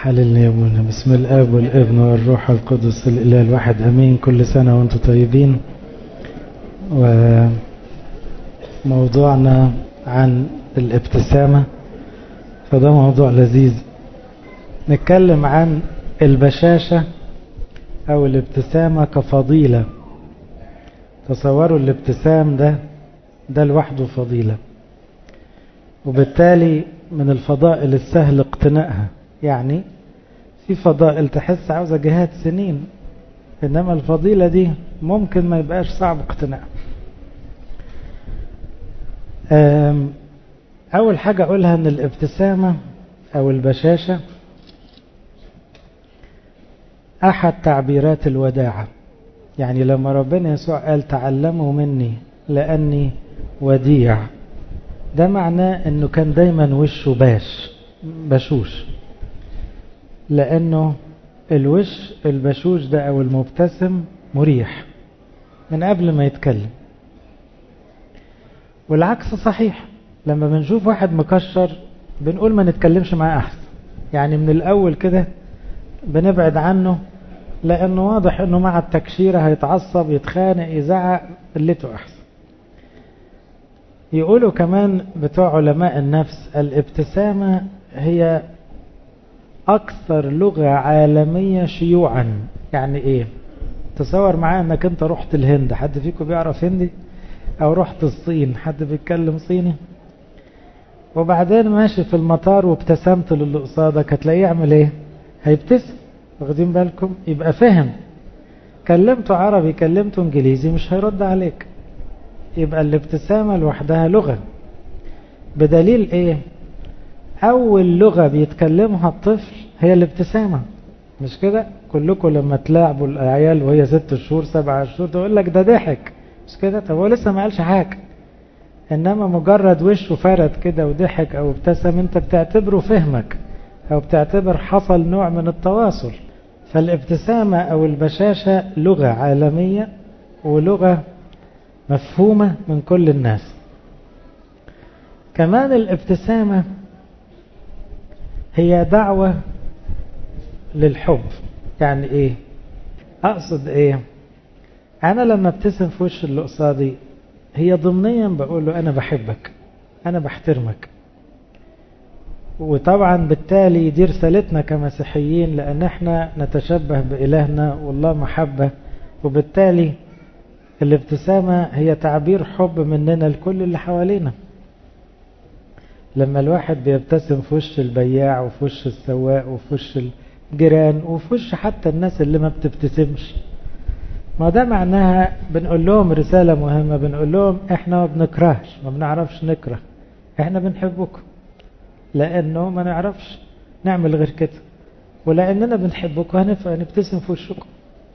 حللنا يا ابونا بسم الاب والابن والروح القدس الاله الواحد امين كل سنه وانتم طيبين وموضوعنا عن الابتسامه فده موضوع لذيذ نتكلم عن البشاشه او الابتسامه كفضيله تصوروا الابتسام ده ده لوحده فضيله وبالتالي من الفضائل السهل اقتنائها يعني في فضائل تحس عاوزة جهاد سنين إنما الفضيلة دي ممكن ما يبقاش صعب اقتناعها أول حاجة أقولها أن الابتسامة أو البشاشة أحد تعبيرات الوداعة يعني لما ربنا يسوع قال تعلموا مني لأني وديع ده معناه أنه كان دايما وشه باش بشوش لأنه الوش البشوش ده أو المبتسم مريح من قبل ما يتكلم والعكس صحيح لما بنشوف واحد مكشر بنقول ما نتكلمش معاه أحسن يعني من الأول كده بنبعد عنه لأنه واضح أنه مع التكشيرة هيتعصب يتخانق يزعق قلته أحسن يقولوا كمان بتوع علماء النفس الابتسامة هي أكثر لغة عالمية شيوعا يعني إيه تصور معايا أنك أنت رحت الهند حد فيكم بيعرف هندي أو رحت الصين حد بيتكلم صيني وبعدين ماشي في المطار وابتسمت للي قصادك هتلاقيه يعمل إيه هيبتسم واخدين بالكم يبقى فهم كلمته عربي كلمته انجليزي مش هيرد عليك يبقى الابتسامة لوحدها لغة بدليل ايه اول لغة بيتكلمها الطفل هي الابتسامة مش كده كلكم لما تلاعبوا العيال وهي ست شهور سبعة شهور تقول لك ده ضحك مش كده طب هو لسه ما قالش حاجة انما مجرد وشه فرد كده وضحك او ابتسم انت بتعتبره فهمك او بتعتبر حصل نوع من التواصل فالابتسامة او البشاشة لغة عالمية ولغة مفهومة من كل الناس كمان الابتسامة هي دعوة للحب يعني ايه اقصد ايه انا لما ابتسم في وش اللي قصادي هي ضمنيا بقول له انا بحبك انا بحترمك وطبعا بالتالي دي رسالتنا كمسيحيين لان احنا نتشبه بإلهنا والله محبة وبالتالي الابتسامة هي تعبير حب مننا لكل اللي حوالينا لما الواحد بيبتسم في وش البياع وفي وش السواق وفي وش الجيران وفي وش حتى الناس اللي ما بتبتسمش ما ده معناها بنقول لهم رسالة مهمة بنقول لهم احنا ما بنكرهش ما بنعرفش نكره احنا بنحبكم لانه ما نعرفش نعمل غير كده ولاننا بنحبكم هنبتسم في وشكم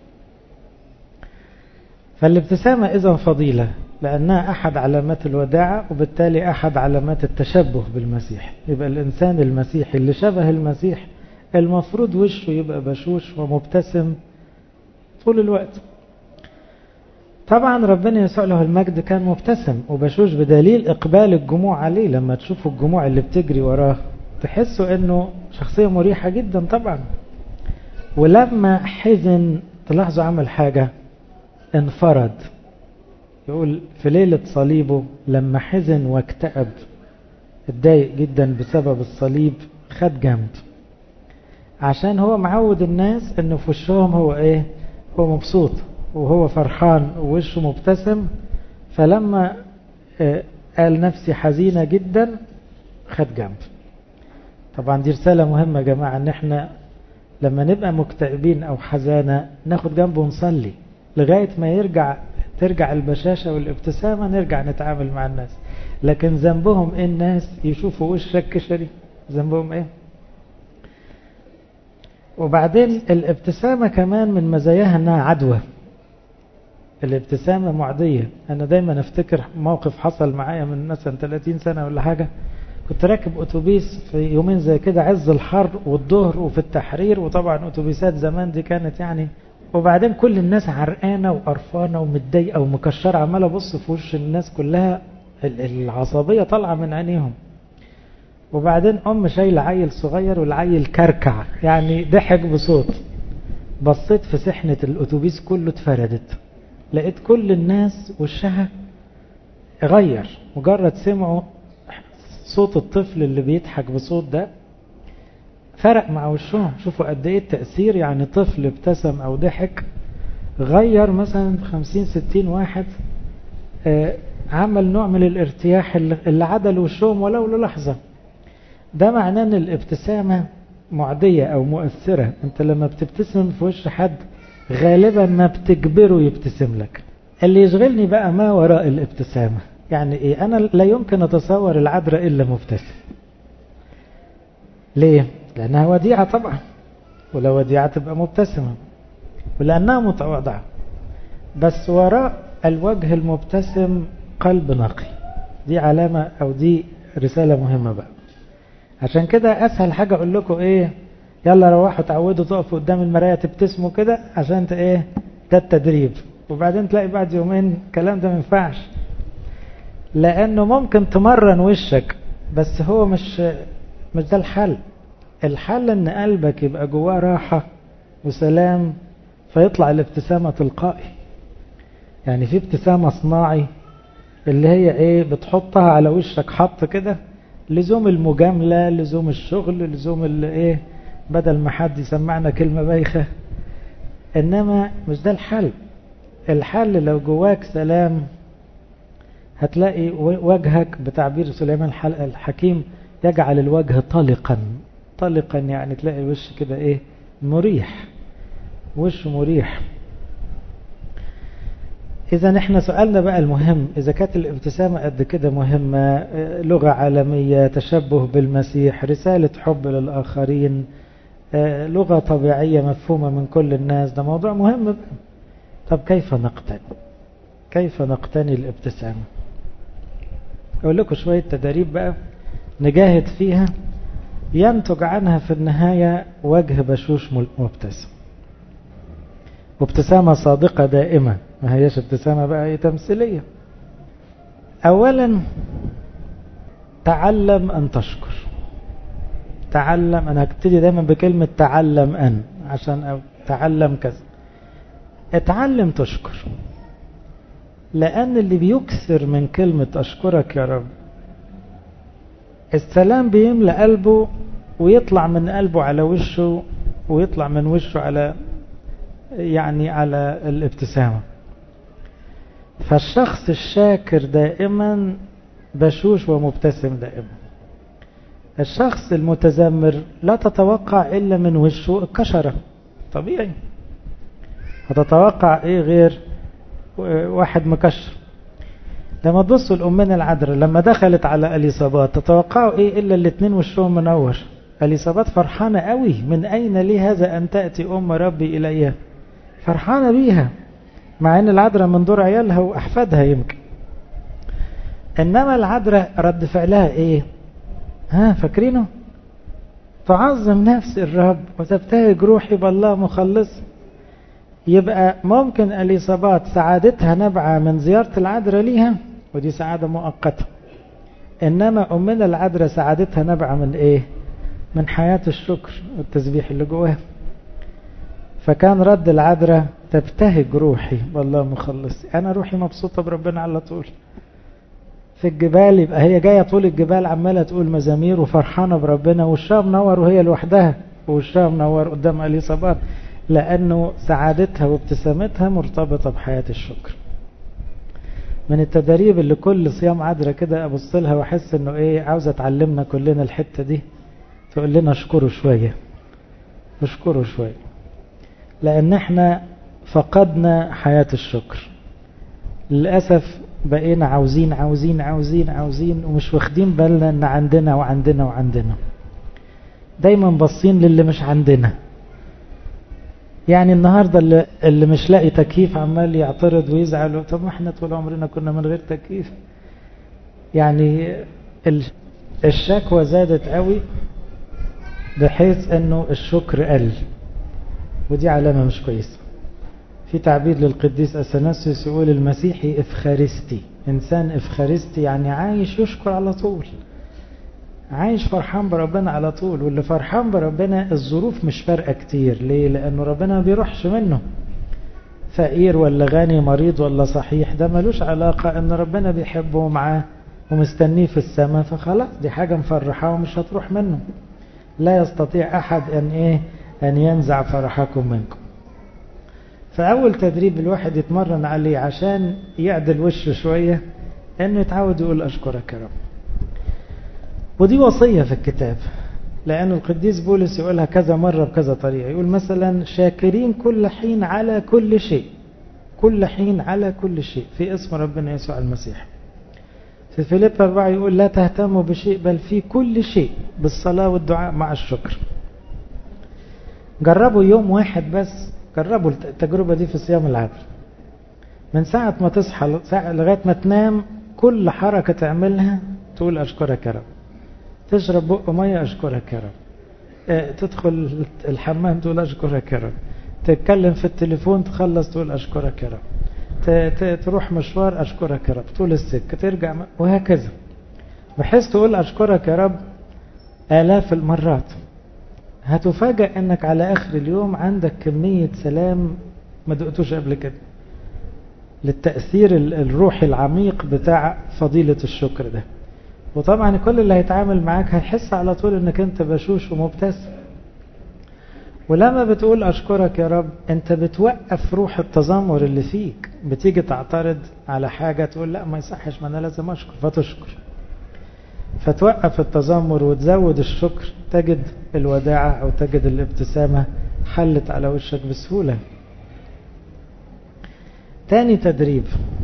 فالابتسامة إذا فضيلة لأنها أحد علامات الوداعة وبالتالي أحد علامات التشبه بالمسيح يبقى الإنسان المسيحي اللي شبه المسيح المفروض وشه يبقى بشوش ومبتسم طول الوقت طبعا ربنا يسوع له المجد كان مبتسم وبشوش بدليل إقبال الجموع عليه لما تشوفوا الجموع اللي بتجري وراه تحسوا أنه شخصية مريحة جدا طبعا ولما حزن تلاحظوا عمل حاجة انفرد يقول في ليلة صليبه لما حزن واكتئب اتضايق جدا بسبب الصليب خد جنب عشان هو معود الناس انه في وشهم هو ايه هو مبسوط وهو فرحان ووشه مبتسم فلما اه قال نفسي حزينة جدا خد جنب طبعا دي رسالة مهمة يا جماعة ان احنا لما نبقى مكتئبين او حزانة ناخد جنب ونصلي لغاية ما يرجع ترجع البشاشة والابتسامة نرجع نتعامل مع الناس لكن ذنبهم ايه الناس يشوفوا وشك كشري ذنبهم ايه وبعدين الابتسامة كمان من مزاياها انها عدوى الابتسامة معدية انا دايما افتكر موقف حصل معايا من مثلا 30 سنة ولا حاجة كنت راكب اتوبيس في يومين زي كده عز الحر والظهر وفي التحرير وطبعا اتوبيسات زمان دي كانت يعني وبعدين كل الناس عرقانة وقرفانة ومتضايقة ومكشرة عمالة ابص في وش الناس كلها العصبية طالعة من عينيهم وبعدين أم شايلة عيل صغير والعيل كركع يعني ضحك بصوت بصيت في سحنة الأتوبيس كله اتفردت لقيت كل الناس وشها غير مجرد سمعوا صوت الطفل اللي بيضحك بصوت ده فرق مع وشهم شوفوا قد ايه التأثير يعني طفل ابتسم او ضحك غير مثلا 50 60 واحد آه عمل نوع من الارتياح اللي عدل وشهم ولو للحظة ده معناه ان الابتسامة معدية او مؤثرة انت لما بتبتسم في وش حد غالبا ما بتجبره يبتسم لك اللي يشغلني بقى ما وراء الابتسامة يعني ايه انا لا يمكن اتصور العذراء الا مبتسم ليه لانها وديعة طبعا ولو وديعة تبقى مبتسمة ولانها متواضعة بس وراء الوجه المبتسم قلب نقي دي علامة او دي رسالة مهمة بقى عشان كده اسهل حاجة اقول لكم ايه يلا روحوا تعودوا تقفوا قدام المراية تبتسموا كده عشان انت ايه ده التدريب وبعدين تلاقي بعد يومين الكلام ده ما ينفعش لانه ممكن تمرن وشك بس هو مش مش ده الحل الحل ان قلبك يبقى جواه راحة وسلام فيطلع الابتسامة تلقائي يعني في ابتسامة صناعي اللي هي ايه بتحطها على وشك حط كده لزوم المجاملة لزوم الشغل لزوم الايه بدل ما حد يسمعنا كلمة بايخة انما مش ده الحل الحل لو جواك سلام هتلاقي وجهك بتعبير سليمان الحكيم يجعل الوجه طلقا طلقا يعني تلاقي الوش كده ايه مريح وش مريح اذا احنا سؤالنا بقى المهم اذا كانت الابتسامة قد كده مهمة لغة عالمية تشبه بالمسيح رسالة حب للآخرين لغة طبيعية مفهومة من كل الناس ده موضوع مهم بقى. طب كيف نقتني كيف نقتني الابتسامة اقول لكم شوية تدريب بقى نجاهد فيها ينتج عنها في النهاية وجه بشوش مبتسم وابتسامة صادقة دائمة ما هيش ابتسامة بقى هي تمثيلية اولا تعلم ان تشكر تعلم انا هبتدي دايما بكلمة تعلم ان عشان أو تعلم كذا اتعلم تشكر لان اللي بيكثر من كلمة اشكرك يا رب السلام بيملى قلبه ويطلع من قلبه على وشه ويطلع من وشه على يعني على الابتسامة فالشخص الشاكر دائما بشوش ومبتسم دائما الشخص المتذمر لا تتوقع إلا من وشه الكشرة طبيعي هتتوقع ايه غير واحد مكشر لما تبصوا الأمنا العذراء لما دخلت على اليصابات تتوقعوا ايه إلا الاتنين وشهم منور اليصابات فرحانة قوي من أين لي هذا أن تأتي أم ربي إليها فرحانة بيها مع أن العذراء من دور عيالها وأحفادها يمكن إنما العذراء رد فعلها إيه ها فاكرينه تعظم نفس الرب وتبتهج روحي بالله مخلص يبقى ممكن اليصابات سعادتها نبعة من زيارة العذراء ليها ودي سعادة مؤقتة إنما أمنا العذراء سعادتها نبعة من إيه من حياة الشكر والتسبيح اللي جواها فكان رد العذراء تبتهج روحي والله مخلص أنا روحي مبسوطة بربنا على طول في الجبال يبقى هي جاية طول الجبال عمالة تقول مزامير وفرحانة بربنا وشها منور وهي لوحدها وشها منور قدام اليصابات لأنه سعادتها وابتسامتها مرتبطة بحياة الشكر من التدريب اللي كل صيام عذرة كده أبص لها وأحس إنه إيه عاوزة تعلمنا كلنا الحتة دي تقول لنا اشكروا شوية اشكروا شوية لأن احنا فقدنا حياة الشكر للأسف بقينا عاوزين عاوزين عاوزين عاوزين ومش واخدين بالنا ان عندنا وعندنا وعندنا دايما باصين للي مش عندنا يعني النهاردة اللي, اللي مش لاقي تكييف عمال يعترض ويزعل طب ما احنا طول عمرنا كنا من غير تكييف يعني الشكوى زادت قوي بحيث انه الشكر قل ودي علامة مش كويسة في تعبير للقديس أثناسيوس يقول المسيحي إفخارستي إنسان إفخارستي يعني عايش يشكر على طول عايش فرحان بربنا على طول واللي فرحان بربنا الظروف مش فارقة كتير ليه لأنه ربنا ما بيروحش منه فقير ولا غني مريض ولا صحيح ده ملوش علاقة ان ربنا بيحبه معاه ومستنيه في السماء فخلاص دي حاجة مفرحة ومش هتروح منه لا يستطيع أحد أن إيه أن ينزع فرحكم منكم فأول تدريب الواحد يتمرن عليه عشان يعدل وشه شوية أنه يتعود يقول أشكرك يا رب ودي وصية في الكتاب لأن القديس بولس يقولها كذا مرة بكذا طريقة يقول مثلا شاكرين كل حين على كل شيء كل حين على كل شيء في اسم ربنا يسوع المسيح في فيليب 4 يقول لا تهتموا بشيء بل في كل شيء بالصلاة والدعاء مع الشكر جربوا يوم واحد بس جربوا التجربة دي في صيام العبد من ساعة ما تصحى لغاية ما تنام كل حركة تعملها تقول أشكرك يا رب تشرب بق مية أشكرك يا رب اه تدخل الحمام تقول أشكرك يا رب تتكلم في التليفون تخلص تقول أشكرك يا رب تروح مشوار أشكرك يا رب طول السكة ترجع وهكذا بحيث تقول أشكرك يا رب آلاف المرات هتفاجأ أنك على آخر اليوم عندك كمية سلام ما دقتوش قبل كده للتأثير الروحي العميق بتاع فضيلة الشكر ده وطبعا كل اللي هيتعامل معاك هيحس على طول انك انت بشوش ومبتسم ولما بتقول أشكرك يا رب أنت بتوقف روح التذمر اللي فيك بتيجي تعترض على حاجة تقول لا ما يصحش ما أنا لازم أشكر فتشكر فتوقف التذمر وتزود الشكر تجد الوداعة أو تجد الابتسامة حلت على وشك بسهولة تاني تدريب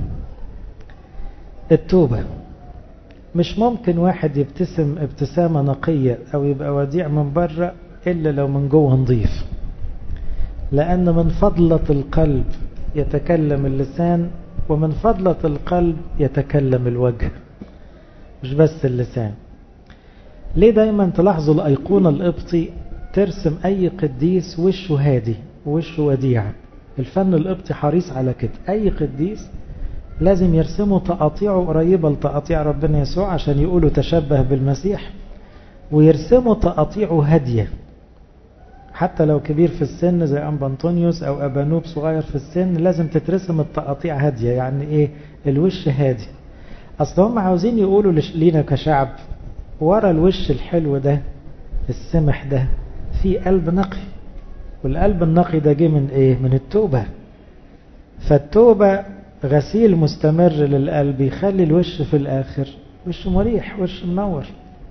التوبة مش ممكن واحد يبتسم ابتسامة نقية أو يبقى وديع من بره إلا لو من جوه نظيف لأن من فضلة القلب يتكلم اللسان ومن فضلة القلب يتكلم الوجه مش بس اللسان ليه دايما تلاحظوا الأيقونة القبطي ترسم أي قديس وشه هادي وشه وديع الفن القبطي حريص على كده أي قديس لازم يرسموا تقاطيعه قريبة لتقاطيع ربنا يسوع عشان يقولوا تشبه بالمسيح ويرسموا تقاطيعه هادية حتى لو كبير في السن زي أنبا أنطونيوس أو أبانوب صغير في السن لازم تترسم التقاطيع هادية يعني إيه الوش هادي أصل هم عاوزين يقولوا لينا كشعب ورا الوش الحلو ده السمح ده في قلب نقي والقلب النقي ده جه من إيه من التوبة فالتوبة غسيل مستمر للقلب يخلي الوش في الآخر وش مريح وش منور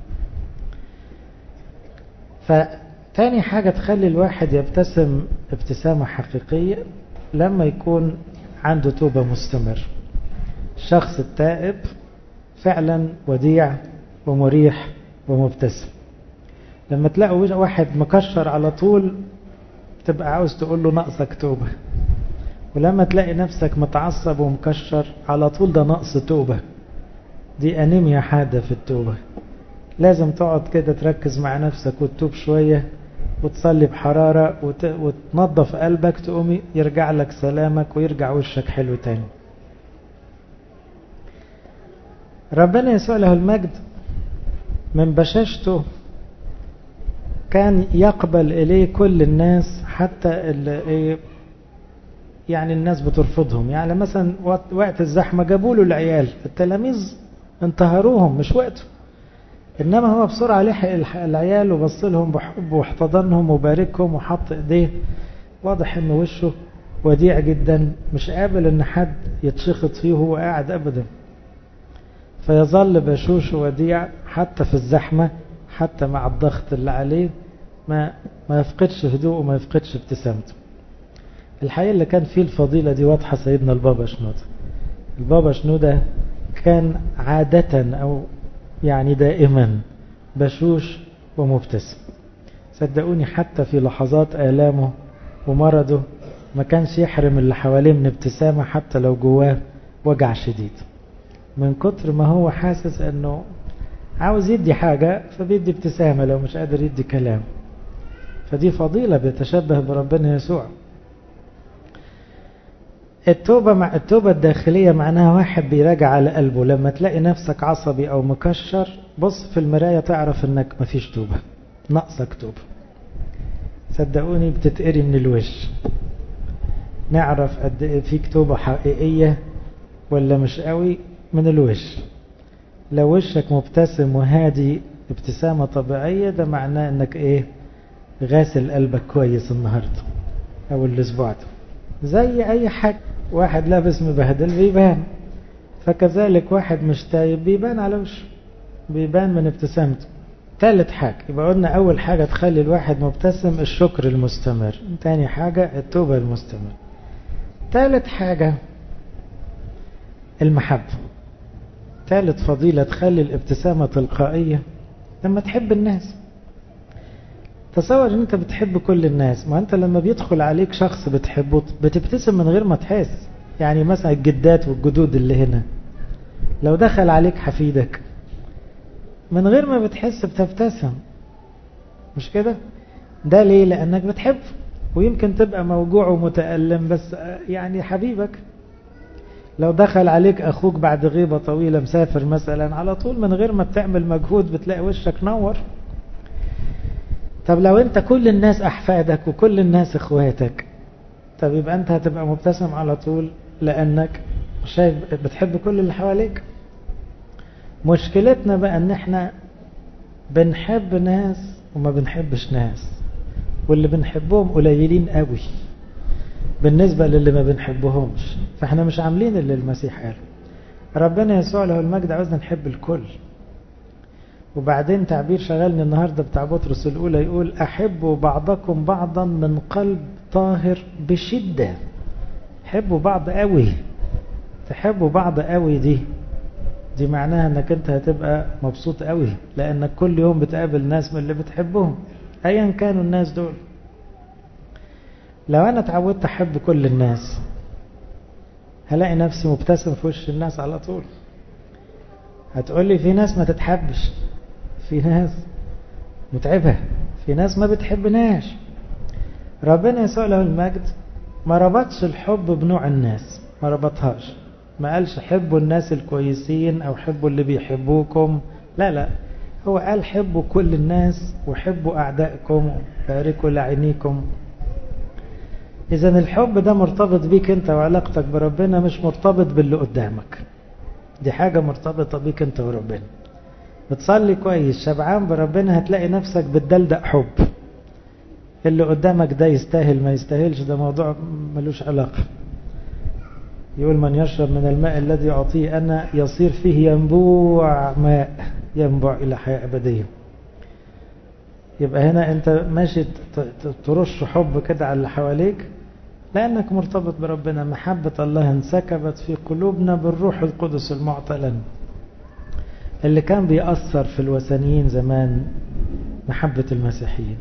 فتاني حاجة تخلي الواحد يبتسم ابتسامة حقيقية لما يكون عنده توبة مستمر الشخص التائب فعلا وديع ومريح ومبتسم لما تلاقوا واحد مكشر على طول تبقى عاوز تقول له ناقصك توبة ولما تلاقي نفسك متعصب ومكشر على طول ده نقص توبة دي أنيميا حادة في التوبة لازم تقعد كده تركز مع نفسك وتتوب شوية وتصلي بحرارة وت... وتنظف قلبك تقوم يرجع لك سلامك ويرجع وشك حلو تاني ربنا يسوع له المجد من بشاشته كان يقبل إليه كل الناس حتى اللي يعني الناس بترفضهم يعني مثلا وقت الزحمة جابوا له العيال التلاميذ انتهروهم مش وقته إنما هو بسرعة لحق العيال وبص لهم بحب واحتضنهم وباركهم وحط ايديه واضح ان وشه وديع جدا مش قابل ان حد يتشخط فيه وهو قاعد ابدا فيظل بشوش وديع حتى في الزحمة حتى مع الضغط اللي عليه ما ما يفقدش هدوءه وما يفقدش ابتسامته الحقيقة اللي كان فيه الفضيلة دي واضحة سيدنا البابا شنودة البابا شنودة كان عادة أو يعني دائما بشوش ومبتسم صدقوني حتى في لحظات آلامه ومرضه ما كانش يحرم اللي حواليه من ابتسامة حتى لو جواه وجع شديد من كتر ما هو حاسس انه عاوز يدي حاجة فبيدي ابتسامة لو مش قادر يدي كلام فدي فضيلة بيتشبه بربنا يسوع التوبة مع التوبة الداخلية معناها واحد بيراجع على قلبه لما تلاقي نفسك عصبي أو مكشر بص في المراية تعرف إنك مفيش توبة ناقصك توبة صدقوني بتتقري من الوش نعرف قد ايه فيك توبة حقيقية ولا مش قوي من الوش لو وشك مبتسم وهادي ابتسامة طبيعية ده معناه انك ايه غاسل قلبك كويس النهاردة او الاسبوع ده زي اي حاجة واحد لابس مبهدل بيبان فكذلك واحد مش تايب بيبان على وشه بيبان من ابتسامته ثالث حاجة يبقى قلنا أول حاجة تخلي الواحد مبتسم الشكر المستمر تاني حاجة التوبة المستمر ثالث حاجة المحبة ثالث فضيلة تخلي الابتسامة تلقائية لما تحب الناس تصور ان انت بتحب كل الناس ما انت لما بيدخل عليك شخص بتحبه بتبتسم من غير ما تحس يعني مثلا الجدات والجدود اللي هنا لو دخل عليك حفيدك من غير ما بتحس بتبتسم مش كده ده ليه لانك بتحبه ويمكن تبقى موجوع ومتألم بس يعني حبيبك لو دخل عليك أخوك بعد غيبة طويلة مسافر مثلا على طول من غير ما بتعمل مجهود بتلاقي وشك نور طب لو انت كل الناس أحفادك وكل الناس اخواتك طب يبقى انت هتبقى مبتسم على طول لأنك شايف بتحب كل اللي حواليك مشكلتنا بقى ان احنا بنحب ناس وما بنحبش ناس واللي بنحبهم قليلين قوي بالنسبة للي ما بنحبهمش فاحنا مش عاملين اللي المسيح قال ربنا يسوع له المجد عاوزنا نحب الكل وبعدين تعبير شغلني النهاردة بتاع بطرس الأولى يقول أحبوا بعضكم بعضا من قلب طاهر بشدة حبوا بعض قوي تحبوا بعض قوي دي دي معناها انك انت هتبقى مبسوط قوي لانك كل يوم بتقابل ناس من اللي بتحبهم ايا كانوا الناس دول لو انا اتعودت احب كل الناس هلاقي نفسي مبتسم في وش الناس على طول هتقولي في ناس ما تتحبش في ناس متعبة في ناس ما بتحبناش ربنا يسوع له المجد ما ربطش الحب بنوع الناس ما ربطهاش ما قالش حبوا الناس الكويسين او حبوا اللي بيحبوكم لا لا هو قال حبوا كل الناس وحبوا اعدائكم باركوا لعينيكم اذا الحب ده مرتبط بيك انت وعلاقتك بربنا مش مرتبط باللي قدامك دي حاجة مرتبطة بيك انت وربنا بتصلي كويس شبعان بربنا هتلاقي نفسك بتدلدق حب اللي قدامك ده يستاهل ما يستاهلش ده موضوع ملوش علاقة يقول من يشرب من الماء الذي أعطيه أنا يصير فيه ينبوع ماء ينبوع إلى حياة أبدية يبقى هنا أنت ماشي ترش حب كده على اللي حواليك لأنك مرتبط بربنا محبة الله انسكبت في قلوبنا بالروح القدس المعطى لنا اللي كان بيأثر في الوثنيين زمان محبة المسيحيين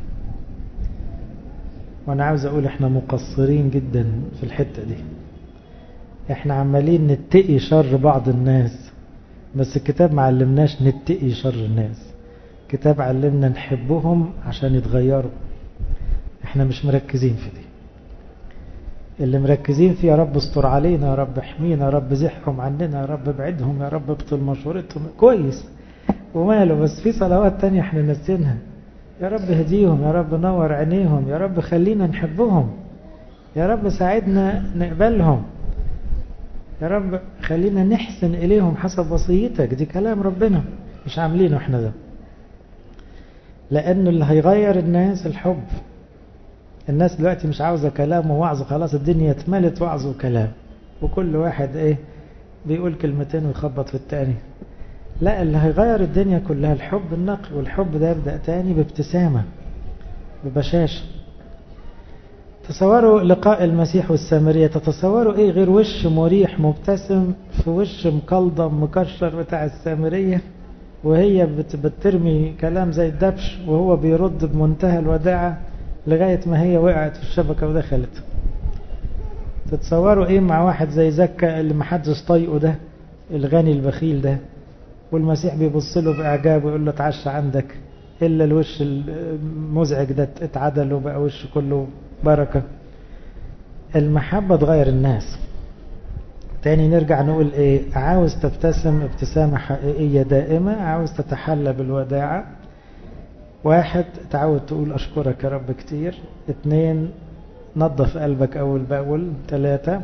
وأنا عاوز أقول إحنا مقصرين جدا في الحتة دي إحنا عمالين نتقي شر بعض الناس بس الكتاب معلمناش نتقي شر الناس الكتاب علمنا نحبهم عشان يتغيروا إحنا مش مركزين في دي اللي مركزين فيه يا رب استر علينا يا رب احمينا يا رب زحهم عننا يا رب ابعدهم يا رب ابطل مشورتهم كويس وماله بس في صلوات تانية احنا نسينها يا رب هديهم يا رب نور عينيهم يا رب خلينا نحبهم يا رب ساعدنا نقبلهم يا رب خلينا نحسن إليهم حسب وصيتك دي كلام ربنا مش عاملينه احنا ده لأنه اللي هيغير الناس الحب الناس دلوقتي مش عاوزة كلام ووعظ خلاص الدنيا اتملت وعظ وكلام وكل واحد ايه بيقول كلمتين ويخبط في التاني لا اللي هيغير الدنيا كلها الحب النقي والحب ده يبدأ تاني بابتسامة ببشاشة تصوروا لقاء المسيح والسامرية تتصوروا ايه غير وش مريح مبتسم في وش مكلضم مكشر بتاع السامرية وهي بترمي كلام زي الدبش وهو بيرد بمنتهى الوداعة لغاية ما هي وقعت في الشبكة ودخلت تتصوروا ايه مع واحد زي زكا اللي محدش طايقه ده الغني البخيل ده والمسيح بيبص له بإعجاب ويقول له اتعشى عندك إلا الوش المزعج ده اتعدل وبقى وش كله بركة المحبة تغير الناس تاني نرجع نقول ايه عاوز تبتسم ابتسامة حقيقية دائمة عاوز تتحلى بالوداعة واحد تعود تقول أشكرك يا رب كتير اتنين نظف قلبك أول بأول ثلاثة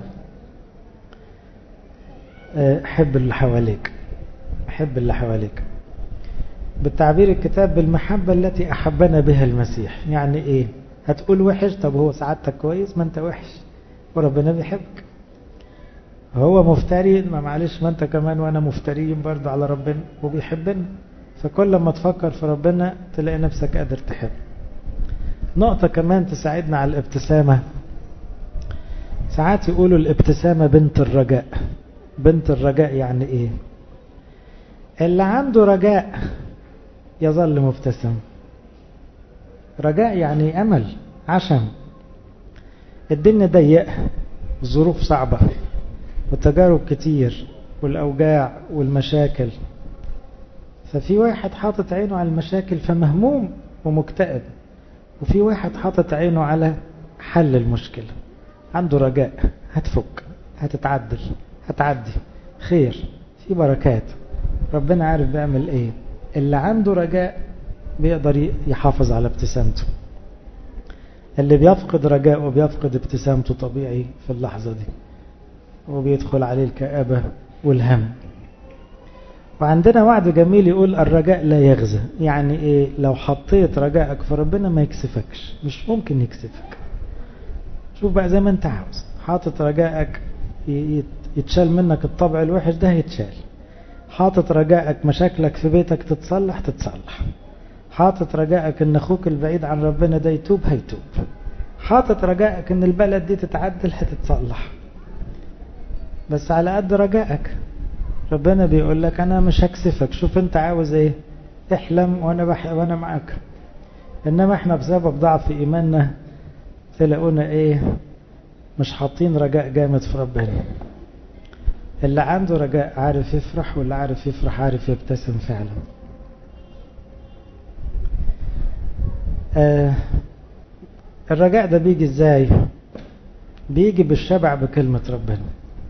حب اللي حواليك حب اللي حواليك بالتعبير الكتاب بالمحبة التي أحبنا بها المسيح يعني إيه هتقول وحش طب هو سعادتك كويس ما أنت وحش وربنا بيحبك هو مفتري ما معلش ما أنت كمان وأنا مفتريين برضه على ربنا وبيحبنا فكل ما تفكر في ربنا تلاقي نفسك قادر تحب نقطة كمان تساعدنا على الابتسامة ساعات يقولوا الابتسامة بنت الرجاء بنت الرجاء يعني ايه اللي عنده رجاء يظل مبتسم رجاء يعني امل عشم الدنيا ضيقه ظروف صعبة وتجارب كتير والأوجاع والمشاكل ففي واحد حاطط عينه على المشاكل فمهموم ومكتئب وفي واحد حاطط عينه على حل المشكلة عنده رجاء هتفك هتتعدل هتعدي خير في بركات ربنا عارف بيعمل ايه اللي عنده رجاء بيقدر يحافظ على ابتسامته اللي بيفقد رجاء وبيفقد ابتسامته طبيعي في اللحظة دي وبيدخل عليه الكآبة والهم وعندنا وعد جميل يقول الرجاء لا يغزى يعني ايه لو حطيت رجائك في ربنا ما يكسفكش مش ممكن يكسفك شوف بقى زي ما انت عاوز حاطط رجائك يتشال منك الطبع الوحش ده هيتشال حاطط رجائك مشاكلك في بيتك تتصلح تتصلح حاطط رجائك ان اخوك البعيد عن ربنا ده يتوب هيتوب حاطط رجائك ان البلد دي تتعدل هتتصلح بس على قد رجائك ربنا بيقول لك انا مش هكسفك شوف انت عاوز ايه احلم وانا بح... وانا معاك انما احنا بسبب ضعف ايماننا تلاقونا ايه مش حاطين رجاء جامد في ربنا اللي عنده رجاء عارف يفرح واللي عارف يفرح عارف يبتسم فعلا آه الرجاء ده بيجي ازاي بيجي بالشبع بكلمة ربنا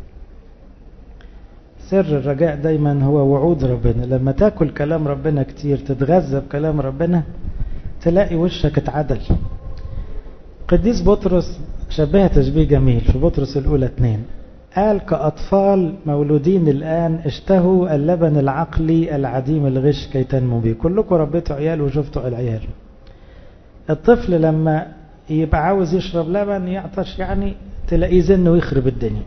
سر الرجاء دايما هو وعود ربنا لما تاكل كلام ربنا كتير تتغذى بكلام ربنا تلاقي وشك اتعدل قديس بطرس شبه تشبيه جميل في بطرس الأولى اتنين قال كأطفال مولودين الآن اشتهوا اللبن العقلي العديم الغش كي تنمو به كلكم ربيتوا عيال وشفتوا العيال الطفل لما يبقى عاوز يشرب لبن يعطش يعني تلاقيه زن ويخرب الدنيا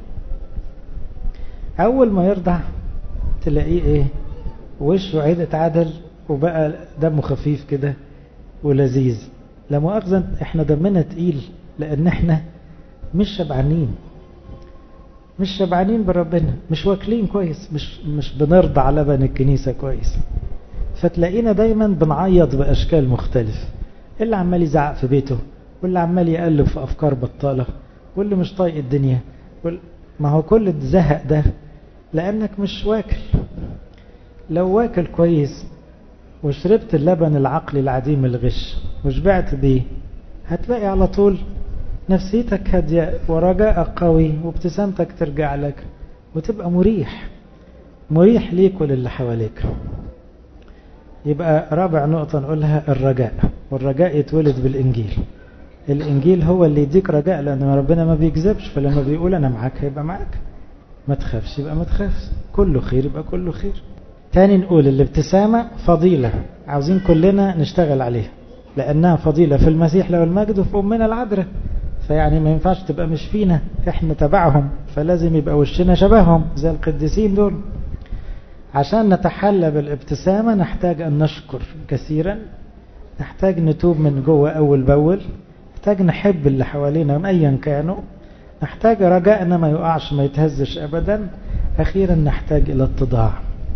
أول ما يرضع تلاقيه إيه وشه عيد اتعدل وبقى دمه خفيف كده ولذيذ لا مؤاخذة احنا دمنا تقيل لأن احنا مش شبعانين مش شبعانين بربنا مش واكلين كويس مش مش بنرضى على لبن الكنيسة كويس فتلاقينا دايما بنعيط بأشكال مختلفة اللي عمال يزعق في بيته واللي عمال يقلب في أفكار بطالة واللي مش طايق الدنيا ما هو كل الزهق ده لأنك مش واكل لو واكل كويس وشربت اللبن العقلي العديم الغش وشبعت بيه هتلاقي على طول نفسيتك هادية ورجاءك قوي وابتسامتك ترجع لك وتبقى مريح مريح ليك وللي حواليك يبقى رابع نقطة نقولها الرجاء والرجاء يتولد بالإنجيل الإنجيل هو اللي يديك رجاء لأن ربنا ما بيكذبش فلما بيقول أنا معاك هيبقى معاك ما تخافش يبقى ما تخافش كله خير يبقى كله خير تاني نقول الابتسامة فضيلة عاوزين كلنا نشتغل عليها لأنها فضيلة في المسيح له المجد وفي أمنا العذراء فيعني ما ينفعش تبقى مش فينا احنا تبعهم فلازم يبقى وشنا شبههم زي القديسين دول عشان نتحلى بالابتسامة نحتاج أن نشكر كثيرا نحتاج نتوب من جوه أول بأول نحتاج نحب اللي حوالينا أيا كانوا نحتاج رجائنا ما يقعش ما يتهزش أبدا أخيرا نحتاج إلى اتضاع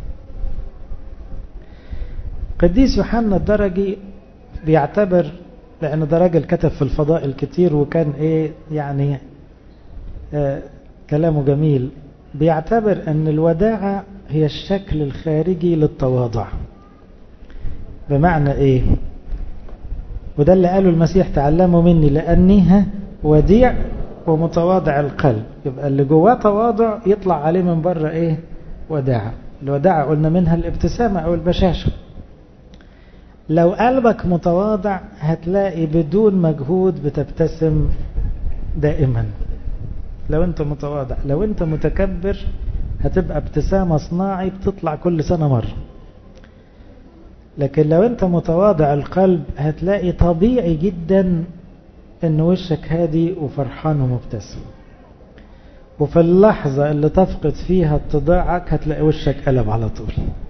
قديس يوحنا الدرجي بيعتبر لأن ده راجل كتب في الفضائل كتير وكان إيه يعني آه كلامه جميل بيعتبر أن الوداعة هي الشكل الخارجي للتواضع بمعنى إيه وده اللي قاله المسيح تعلموا مني لأني وديع ومتواضع القلب يبقى اللي جواه تواضع يطلع عليه من بره ايه وداعة الوداعة قلنا منها الابتسامة او البشاشة لو قلبك متواضع هتلاقي بدون مجهود بتبتسم دائما لو انت متواضع لو انت متكبر هتبقى ابتسامة صناعي بتطلع كل سنة مرة لكن لو انت متواضع القلب هتلاقي طبيعي جدا ان وشك هادي وفرحان ومبتسم وفي اللحظة اللي تفقد فيها اتضاعك هتلاقي وشك قلب على طول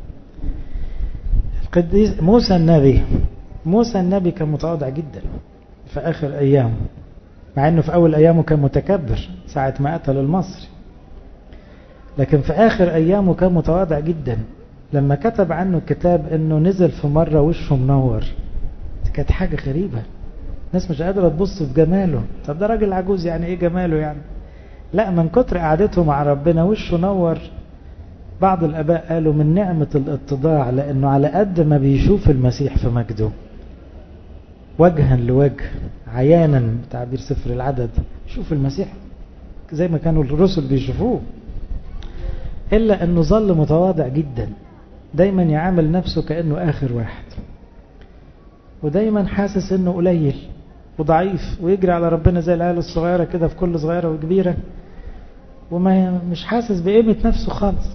القديس موسى النبي موسى النبي كان متواضع جدا في آخر أيامه مع أنه في أول أيامه كان متكبر ساعة ما قتل المصري لكن في آخر أيامه كان متواضع جدا لما كتب عنه الكتاب أنه نزل في مرة وشه منور دي كانت حاجة غريبة الناس مش قادرة تبص في جماله طب ده راجل عجوز يعني ايه جماله يعني لا من كتر قعدته مع ربنا وشه نور بعض الاباء قالوا من نعمة الاتضاع لانه على قد ما بيشوف المسيح في مجده وجها لوجه عيانا تعبير سفر العدد يشوف المسيح زي ما كانوا الرسل بيشوفوه الا انه ظل متواضع جدا دايما يعامل نفسه كانه اخر واحد ودايما حاسس انه قليل وضعيف ويجري على ربنا زي العيال الصغيرة كده في كل صغيرة وكبيرة وما مش حاسس بقيمة نفسه خالص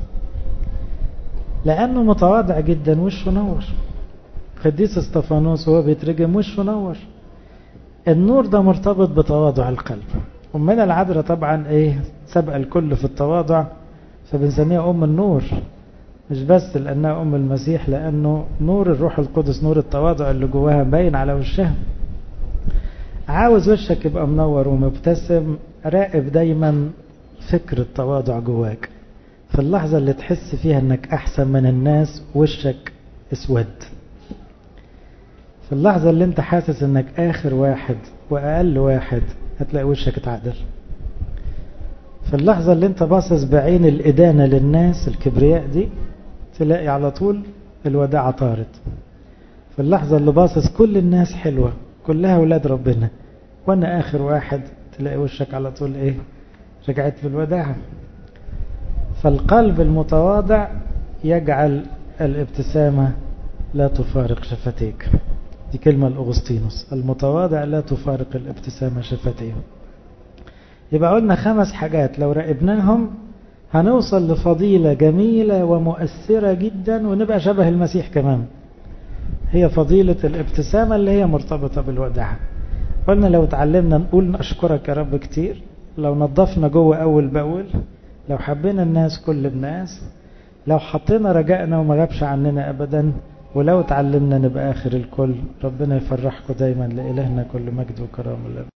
لأنه متواضع جدا وشه نور قديس استفانوس وهو بيترجم وشه نور النور ده مرتبط بتواضع القلب أمنا العذراء طبعا ايه سبق الكل في التواضع فبنسميها أم النور مش بس لأنها أم المسيح لأنه نور الروح القدس نور التواضع اللي جواها باين على وشها عاوز وشك يبقى منور ومبتسم راقب دايما فكر التواضع جواك في اللحظة اللي تحس فيها انك احسن من الناس وشك اسود في اللحظة اللي انت حاسس انك اخر واحد واقل واحد هتلاقي وشك اتعدل في اللحظة اللي انت باصص بعين الادانة للناس الكبرياء دي تلاقي على طول الوداعة طارت في اللحظة اللي باصص كل الناس حلوة كلها ولاد ربنا وانا اخر واحد تلاقي وشك على طول ايه رجعت في الوداعة فالقلب المتواضع يجعل الابتسامة لا تفارق شفتيك دي كلمة الأغسطينوس المتواضع لا تفارق الابتسامة شفتيه يبقى قلنا خمس حاجات لو راقبناهم هنوصل لفضيلة جميلة ومؤثرة جدا ونبقى شبه المسيح كمان هي فضيلة الابتسامة اللي هي مرتبطة بالوداعة قلنا لو تعلمنا نقول أشكرك يا رب كتير لو نظفنا جوه أول بأول لو حبينا الناس كل الناس لو حطينا رجائنا وما غابش عننا أبدا ولو تعلمنا نبقى آخر الكل ربنا يفرحكم دايما لإلهنا كل مجد وكرامة